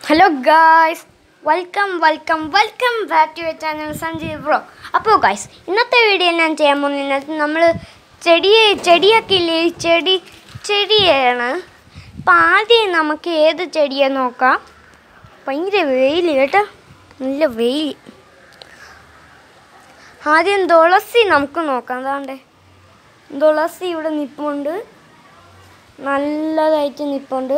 hello guys welcome welcome welcome back to your channel Sanjeev bro അപ്പോൾ guys ഇന്നത്തെ video ഞാൻ ചെയ്യാൻ പോകുന്നത് നമ്മൾ ചെടിയെ ചെടിയൊക്കെ ഇല്ലേ ഈ ചെടി ചെടിയാണ് അപ്പം ആദ്യം നമുക്ക് ഏത് ചെടിയെ നോക്കാം ഭയങ്കര വെയിൽ കേട്ടോ നല്ല വെയിൽ ആദ്യം തുളസി നമുക്ക് നോക്കാം അതാണ്ടേ തുളസി ഇവിടെ നിൽപ്പുണ്ട് നല്ലതായിട്ട് നിൽപ്പുണ്ട്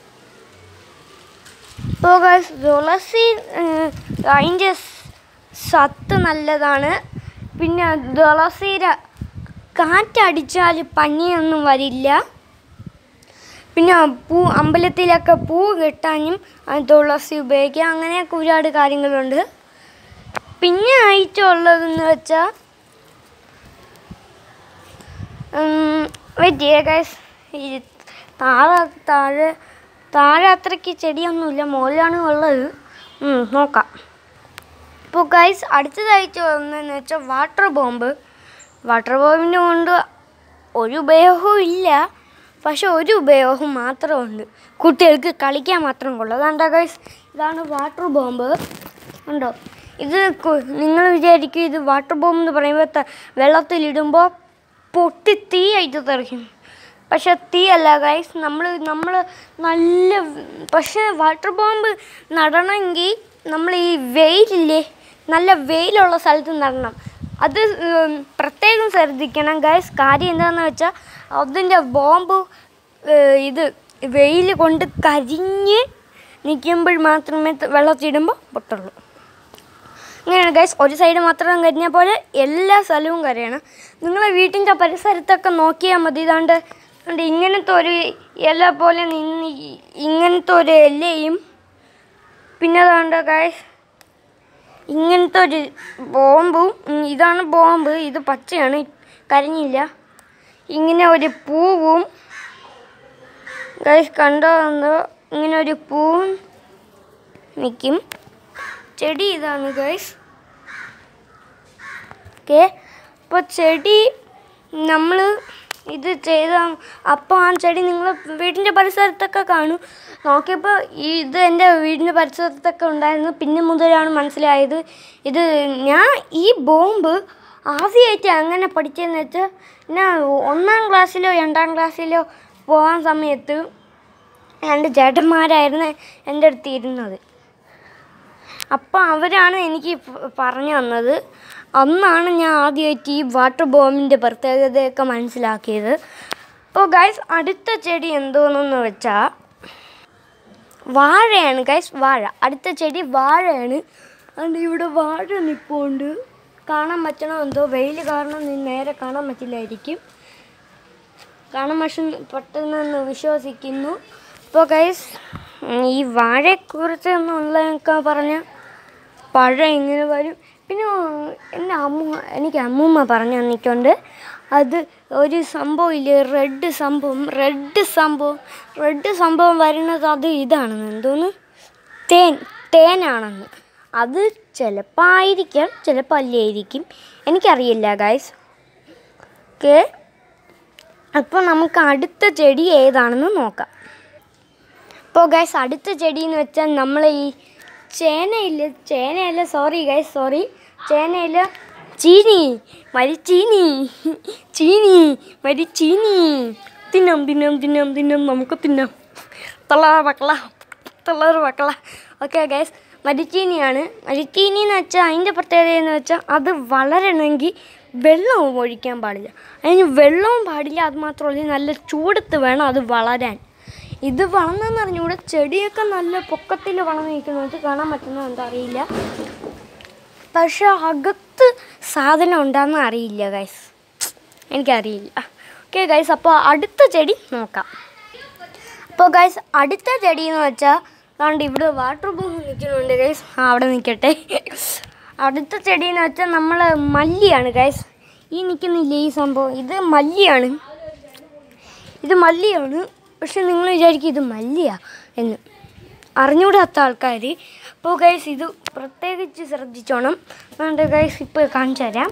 ഇപ്പോൾ guys, തുളസി ഏഹ്, അതിൻ്റെ സ് സത്ത് നല്ലതാണ് പിന്നെ തുളസിയുടെ കാറ്റടിച്ചാൽ പനിയൊന്നും വരില്ല പിന്നെ പൂ അമ്പലത്തിലൊക്കെ പൂ കെട്ടാനും ആ തുളസി ഉപയോഗിക്കാം അങ്ങനെയൊക്കെ ഒരുപാട് കാര്യങ്ങളുണ്ട് പിന്നെ ആയിട്ടുള്ളതെന്ന് വെച്ചാൽ വെയിറ്റ് ചെയ്യുക ഗൈസ് ഈ താഴെ താഴെ താഴെ അത്രയ്ക്ക് ചെടിയൊന്നുമില്ല മുകളിലാണ് ഉള്ളത് ഉം, നോക്കാം ഇപ്പോൾ ഗൈസ് അടുത്തതായിട്ട് വന്നതെന്ന് വെച്ചാൽ വാട്ടർ ബോംബ് വാട്ടർ ബോംബിന് കൊണ്ട് ഒരു ഉപയോഗവും ഇല്ല പക്ഷെ ഒരു ഉപയോഗം മാത്രമുണ്ട് കുട്ടികൾക്ക് കളിക്കാൻ മാത്രം കൊള്ളു അതാണ്ടാ ഗൈസ് ഇതാണ് വാട്ടർ ബോംബ് ഉണ്ടോ ഇത് കു- നിങ്ങൾ വിചാരിക്കും ഇത് വാട്ടർ ബോംബ് എന്ന് പറയുമ്പോൾ ത- വെള്ളത്തിലിടുമ്പോൾ പൊട്ടി തീ ആയിട്ട് തെറിക്കും പക്ഷെ തീ അല്ല ഗൈസ് നമ്മൾ നമ്മൾ നല്ല പക്ഷെ വാട്ടർ ബോംബ് നടണമെങ്കിൽ നമ്മൾ ഈ വെയിലില്ലേ നല്ല വെയിലുള്ള സ്ഥലത്ത് നടണം അത് ഉം, പ്രത്യേകം ശ്രദ്ധിക്കണം ഗൈസ് കാര്യം എന്താണെന്ന് വെച്ചാൽ അതിൻ്റെ ബോംബ് ഏഹ്, ഇത് വെയിൽ കൊണ്ട് കരിഞ്ഞ് നിൽക്കുമ്പോൾ മാത്രമേ ത- വെള്ളത്തിടുമ്പോൾ പൊട്ടുള്ളൂ ഇങ്ങനെയാണ് ഗൈസ് ഒരു സൈഡ് മാത്രം കരിഞ്ഞാൽ പോലെ എല്ലാ സ്ഥലവും കരയണം നിങ്ങളെ വീട്ടിൻ്റെ പരിസരത്തൊക്കെ നോക്കിയാൽ മതി ഇതാണ്ട് കണ്ട് ഇങ്ങനത്തെ ഒരു ഇല പോലെ നിന്ന് ഈ- ഇങ്ങനത്തെ ഒരു ഇലയും പിന്നെ അതാണ്ട് ഗൈസ് ഇങ്ങനത്തെ ഒരു ബോംബും ഉം, ഇതാണ് ബോംബ് ഇത് പച്ചയാണ് കരിഞ്ഞില്ല ഇങ്ങനെ ഒരു പൂവും ഗൈസ് കണ്ടോ എന്തോ ഇങ്ങനെ ഒരു പൂവും നിൽക്കും ചെടി ഇതാണ് ഗൈസ് ഓക്കെ അപ്പോൾ ചെടി നമ്മൾ ഇത് ചെയ്ത അപ്പോൾ ആ ചെടി നിങ്ങൾ വീടിൻ്റെ പരിസരത്തൊക്കെ കാണും നോക്കിയപ്പോൾ ഇത് എൻ്റെ വീടിൻ്റെ പരിസരത്തൊക്കെ ഉണ്ടായിരുന്നു പിന്നെ മുതലാണ് മനസ്സിലായത് ഇത് ഞാൻ ഈ ബോംബ് ആദ്യമായിട്ട് അങ്ങനെ പഠിച്ചതെന്ന് വെച്ചാൽ ഞാൻ ഒന്നാം ക്ലാസ്സിലോ രണ്ടാം ക്ലാസ്സിലോ പോകാൻ സമയത്ത് രണ്ട് ചേട്ടന്മാരായിരുന്നു എൻ്റെ അടുത്ത് ഇരുന്നത് അപ്പം അവരാണ് എനിക്ക് പ- പറഞ്ഞു തന്നത് അന്നാണ് ഞാൻ ആദ്യമായിട്ട് ഈ വാട്ടർ ബോംബിൻ്റെ പ്രത്യേകതയൊക്കെ മനസ്സിലാക്കിയത് അപ്പോൾ ഗൈസ് അടുത്ത ചെടി എന്തോന്നെന്ന് വെച്ചാൽ വാഴയാണ് ഗൈസ് വാഴ അടുത്ത ചെടി വാഴയാണ് അതുകൊണ്ട് ഇവിടെ വാഴ നിൽപ്പുണ്ട് കാണാൻ പറ്റണോ എന്തോ വെയിൽ കാരണം നീ നേരെ കാണാൻ പറ്റില്ലായിരിക്കും കാണാൻ പക്ഷെ പെട്ടെന്ന് വിശ്വസിക്കുന്നു ഇപ്പോൾ ഗൈസ് ഈ വാഴയെക്കുറിച്ച് എന്നുള്ളതൊക്കെ പറഞ്ഞ പഴം ഇങ്ങനെ വരും പിന്നെ എൻ്റെ അമ്മ എനിക്ക് അമ്മൂമ്മ പറഞ്ഞു തന്നിട്ടുണ്ട് അത് ഒരു സംഭവം ഇല്ലേ റെഡ് സംഭവം റെഡ് സംഭവം റെഡ് സംഭവം വരുന്നത് അത് ഇതാണെന്ന് എന്തോന്ന് തേൻ തേനാണെന്ന് അത് ചിലപ്പോൾ ആയിരിക്കാം ചിലപ്പോൾ അല്ലായിരിക്കും എനിക്കറിയില്ല ഗൈസ് ഓക്കെ അപ്പോൾ നമുക്ക് അടുത്ത ചെടി ഏതാണെന്ന് നോക്കാം അപ്പോൾ ഗൈസ് അടുത്ത ചെടി എന്ന് വെച്ചാൽ നമ്മൾ ഈ ചേനയില്ല ചേനയല്ല സോറി ഗൈസ് സോറി ചേനയില്ല ചീനി മരിച്ചീനി ചീനി മരിച്ചീനി തിന്നാം തിന്നാം തിന്നാം തിന്നാം നമുക്ക് തിന്നാം തള്ളാറ വക്കള തള്ളാറ് വക്കള ഓക്കെ ഗൈസ് മരിച്ചീനിയാണ് മരിച്ചീനി എന്ന് വെച്ചാൽ അതിൻ്റെ പ്രത്യേകത എന്ന് വെച്ചാൽ അത് വളരണമെങ്കിൽ വെള്ളവും ഒഴിക്കാൻ പാടില്ല അതിന് വെള്ളവും പാടില്ല അത് മാത്രമല്ല നല്ല ചൂടത്ത് വേണം അത് വളരാൻ ഇത് വളർന്നെന്ന് അറിഞ്ഞൂടെ ചെടിയൊക്കെ നല്ല പൊക്കത്തിൽ വളർന്നു നിൽക്കുന്നത് കാണാൻ പറ്റുന്ന എന്താ അറിയില്ല പക്ഷെ അകത്ത് സാധനം ഉണ്ടാന്ന് അറിയില്ല ഗൈസ് എനിക്കറിയില്ല ഓക്കെ ഗൈസ് അപ്പോൾ അടുത്ത ചെടി നോക്കാം അപ്പോൾ ഗൈസ് അടുത്ത ചെടി എന്ന് വെച്ചാൽ അതുകൊണ്ട് ഇവിടെ വാട്ടർ ബോംബ് നിൽക്കുന്നുണ്ട് ഗൈസ് ആ അവിടെ നിൽക്കട്ടെ അടുത്ത ചെടി എന്ന് വെച്ചാൽ നമ്മൾ മല്ലിയാണ് ഗൈസ് ഈ നിൽക്കുന്നില്ലേ ഈ സംഭവം ഇത് മല്ലിയാണ് ഇത് മല്ലിയാണ് പക്ഷെ നിങ്ങൾ വിചാരിക്കും ഇത് മല്ലിയാ എന്ന് അറിഞ്ഞൂടാത്ത ആൾക്കാർ അപ്പോൾ ഗൈസ് ഇത് പ്രത്യേകിച്ച് ശ്രദ്ധിച്ചോണം അതുകൊണ്ട് ഗൈസ് ഇപ്പോൾ കാണിച്ചു തരാം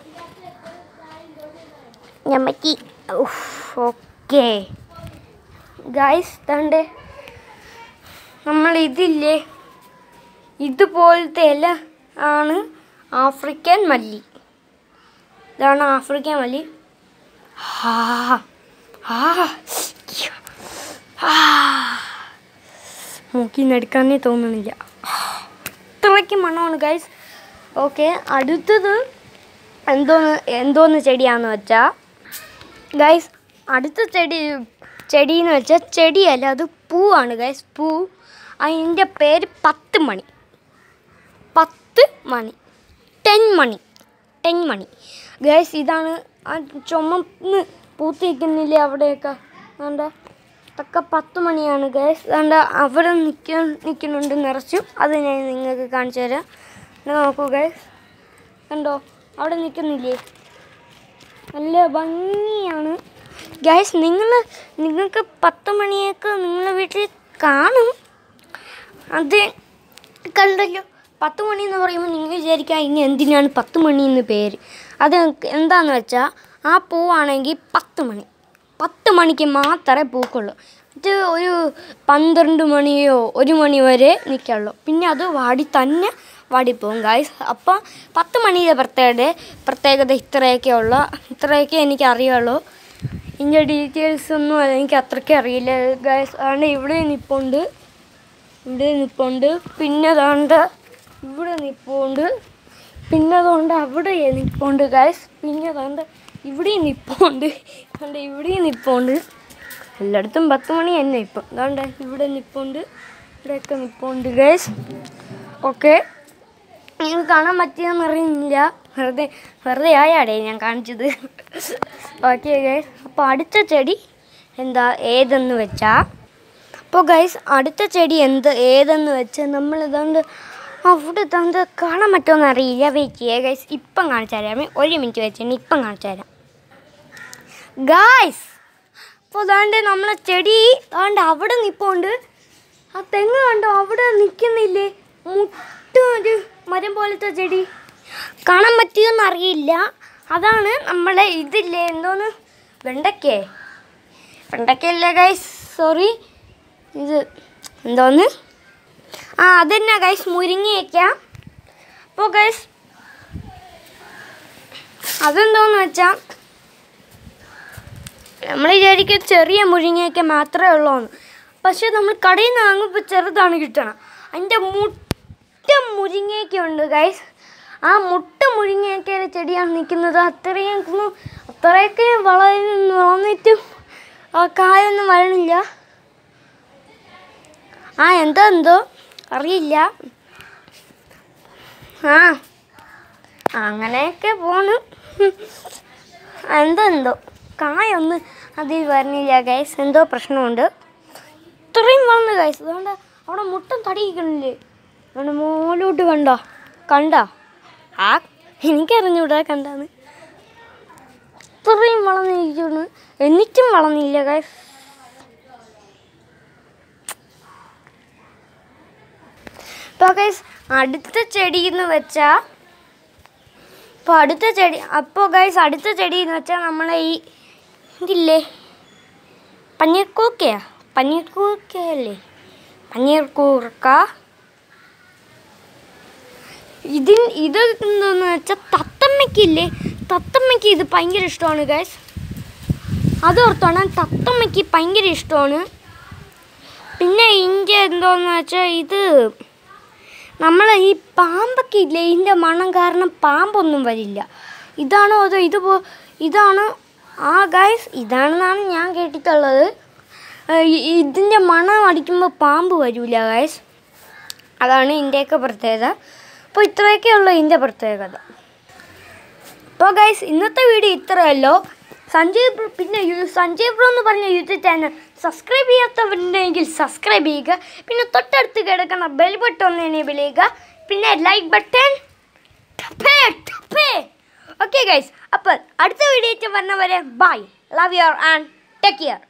ഞമ്മക്ക് ഓക്കെ ഗൈസ് തണ്ടേ നമ്മൾ ഇതില്ലേ ഇതുപോലത്തെ ഇല ആണ് ആഫ്രിക്കൻ മല്ലി ഇതാണ് ആഫ്രിക്കൻ മല്ലി ആ ആ ആ മൂക്കിന്ന് എടുക്കാനേ തോന്നുന്നില്ല അത്രയ്ക്ക് മണമാണ് ഗൈസ് ഓക്കെ അടുത്തത് എന്തോന്ന് എന്തോന്ന് ചെടിയാന്ന് വെച്ചാൽ ഗൈസ് അടുത്ത ചെടി ചെടി എന്ന് വെച്ചാൽ ചെടിയല്ല അത് പൂവാണ് ഗൈസ് പൂ അതിൻ്റെ പേര് പത്ത് മണി പത്ത് മണി ടെൻ മണി ടെൻ മണി ഗൈസ് ഇതാണ് ആ ചുമന്ന് പൂത്തിരിക്കുന്നില്ലേ അവിടെയൊക്കെ അതുകൊണ്ട് അതൊക്കെ പത്ത് മണിയാണ് ഗൈസ് അതുകൊണ്ട് അവിടെ നിൽക്ക നിൽക്കുന്നുണ്ട് നിറച്ചും അത് ഞാൻ നിങ്ങൾക്ക് കാണിച്ചു തരാം ഇത് നോക്കൂ ഗൈസ് കണ്ടോ അവിടെ നിൽക്കുന്നില്ലേ നല്ല ഭംഗിയാണ് ഗൈസ് നിങ്ങൾ നിങ്ങൾക്ക് പത്ത് മണിയൊക്കെ നിങ്ങളുടെ വീട്ടിൽ കാണും അത് കണ്ടല്ലോ പത്ത് മണി എന്ന് പറയുമ്പോൾ നിങ്ങൾ വിചാരിക്കുക ഇനി എന്തിനാണ് പത്ത് മണി എന്ന് പേര് അത് എന്താണെന്ന് വെച്ചാൽ ആ പൂവാണെങ്കിൽ പത്ത് മണി പത്ത് മണിക്ക് മാത്രമേ പൂക്കുള്ളൂ ഇത് ഒരു പന്ത്രണ്ട് മണിയോ ഒരു മണി വരെ നിൽക്കുള്ളൂ പിന്നെ അത് വാടി തന്നെ വാടിപ്പോവും ഗായ്സ് അപ്പം പത്ത് മണിയുടെ പ്രത്യേകത പ്രത്യേകത ഇത്രയൊക്കെ ഉള്ള ഇത്രയൊക്കെ എനിക്ക് അറിയുള്ളൂ ഇതിൻ്റെ ഡീറ്റെയിൽസ് ഒന്നും എനിക്ക് അത്രയ്ക്ക് അറിയില്ല ഗായ്സ് അതുകൊണ്ട് ഇവിടെ നിൽപ്പുണ്ട് ഇവിടെ നിൽപ്പുണ്ട് പിന്നെ അതുകൊണ്ട് ഇവിടെ നിൽപ്പുണ്ട് പിന്നെ അതുകൊണ്ട് അവിടെ നിൽപ്പുണ്ട് ഗായ്സ് പിന്നെ അതുകൊണ്ട് ഇവിടെയും നിൽപ്പുണ്ട് അതുകൊണ്ട് ഇവിടെയും നിൽപ്പുണ്ട് എല്ലായിടത്തും പത്ത് മണി തന്നെ ഇപ്പം അതുകൊണ്ട് ഇവിടെ നിൽപ്പുണ്ട് ഇവിടെയൊക്കെ നിൽപ്പുണ്ട് ഗായ്സ് ഓക്കെ നിങ്ങൾക്ക് കാണാൻ പറ്റിയെന്ന് അറിയില്ല വെറുതെ വെറുതെ ആയാടേ ഞാൻ കാണിച്ചത് ഓക്കെ ഗൈസ് അപ്പോൾ അടുത്ത ചെടി എന്താ ഏതെന്ന് വെച്ചാൽ അപ്പോൾ ഗൈസ് അടുത്ത ചെടി എന്ത് ഏതെന്ന് വെച്ചാൽ നമ്മൾ ഇതുകൊണ്ട് അവിടെ ഇതുകൊണ്ട് കാണാൻ പറ്റുമെന്ന് അറിയില്ല വെയിറ്റ് ചെയ്യുക ഗൈസ് ഇപ്പം കാണിച്ചു തരാമേ ഒരു മിനിറ്റ് വെച്ചിട്ട് ഇപ്പം കാണിച്ചു തരാം ഗായ്സ് അപ്പോൾ അതാണ്ട് നമ്മളെ ചെടി അതാണ്ട് അവിടെ നിൽപ്പുണ്ട് ആ തെങ്ങ് കണ്ടോ അവിടെ നിൽക്കുന്നില്ലേ മുട്ട ഒരു മരം പോലത്തെ ചെടി കാണാൻ പറ്റിയെന്ന് അറിയില്ല അതാണ് നമ്മളെ ഇതില്ലേ എന്തോന്ന് വെണ്ടക്കേ വെണ്ടക്കയല്ല ഗൈസ് സോറി ഇത് എന്തോന്ന് ആ അതന്നെ ഗൈസ് മുരിങ്ങയൊക്ക അപ്പോൾ ഗൈസ് അതെന്തോന്ന് വെച്ചാൽ നമ്മൾ വിചാരിക്കും ചെറിയ മുരിങ്ങയൊക്കെ മാത്രമേ ഉള്ളൂന്ന് പക്ഷെ നമ്മൾ കടയിൽ നിന്ന് വാങ്ങുമ്പോൾ ചെറുതാണ് കിട്ടണം അതിൻ്റെ മുട്ട മുരിങ്ങയൊക്കെ ഉണ്ട് ഗൈസ് ആ മുട്ട മുരിങ്ങയൊക്കെ ചെടിയാണ് നിൽക്കുന്നത് അത്രയും ഒന്നും- അത്രയൊക്കെ വളർന്ന് വളർന്നിട്ടും ആ കായൊന്നും വരണില്ല ആ എന്തോ എന്തോ അറിയില്ല ആ അങ്ങനെയൊക്കെ പോണ് എന്തോ എന്തോ കായൊന്ന് അതിൽ വരണില്ല ഗൈസ് എന്തോ പ്രശ്നമുണ്ട് ഇത്രയും വളർന്ന് ഗൈസ് അതുകൊണ്ട് അവിടെ മുട്ടം തടിയിക്കണില്ലേ അതുകൊണ്ട് മോലോട്ട് കണ്ടോ കണ്ടോ ആ എനിക്കറിഞ്ഞൂടാ കണ്ടാന്ന് ഇത്രയും വളർന്നിരിക്കുന്നു എന്നിട്ടും വളർന്നില്ല ഗൈസ് ഇപ്പോൾ ഗൈസ് അടുത്ത ചെടി എന്ന് വെച്ചാൽ ഇപ്പോൾ അടുത്ത ചെടി അപ്പോൾ ഗൈസ് അടുത്ത ചെടി എന്ന് വെച്ചാൽ നമ്മളെ ഈ ഇതില്ലേ പനീർക്കൂക്കയാ പനീർക്കൂക്കയല്ലേ പനീർക്കൂർക്ക ഇതിൻ ഇത് എന്താന്ന് വെച്ചാൽ തത്തമ്മയ്ക്കില്ലേ തത്തമ്മയ്ക്ക് ഇത് ഭയങ്കര ഇഷ്ടമാണ് ഗൈസ് അതോർത്താണ് തത്തമ്മയ്ക്ക് ഭയങ്കര ഇഷ്ടമാണ് പിന്നെ ഇതിൻ്റെ എന്തോന്ന് വെച്ചാൽ ഇത് നമ്മൾ ഈ പാമ്പൊക്കെ ഇല്ലേ ഇതിൻ്റെ മണം കാരണം പാമ്പൊന്നും വരില്ല ഇതാണോ അതോ ഇത് പോ ഇതാണ് ആ ഗൈസ് ഇതാണെന്നാണ് ഞാൻ കേട്ടിട്ടുള്ളത് ഏഹ് ഇ- ഇതിൻ്റെ മണം അടിക്കുമ്പോൾ പാമ്പ് വരില്ല ഗൈസ് അതാണ് ഇതിൻ്റെയൊക്കെ പ്രത്യേകത അപ്പോൾ ഇത്രയൊക്കെ ഉള്ളൂ ഇതിൻ്റെ പ്രത്യേകത അപ്പോൾ ഗൈസ് ഇന്നത്തെ വീഡിയോ ഇത്രയല്ലോ സഞ്ജയ് ബ്രോ പിന്നെ യു- സഞ്ജയ് ബ്രോ എന്ന് പറഞ്ഞ യൂട്യൂബ് ചാനൽ സബ്സ്ക്രൈബ് ചെയ്യാത്തവരുണ്ടെങ്കിൽ സബ്സ്ക്രൈബ് ചെയ്യുക പിന്നെ തൊട്ടടുത്ത് കിടക്കുന്ന ബെൽ ബട്ടൺ ഒന്ന് എനേബിൾ ചെയ്യുക പിന്നെ ലൈക്ക് ബട്ടൺ ടപ്പേ ടപ്പേ ഓക്കെ ഗൈസ് അപ്പോൾ അടുത്ത വീഡിയോ വന്നവരെ bye love your and take care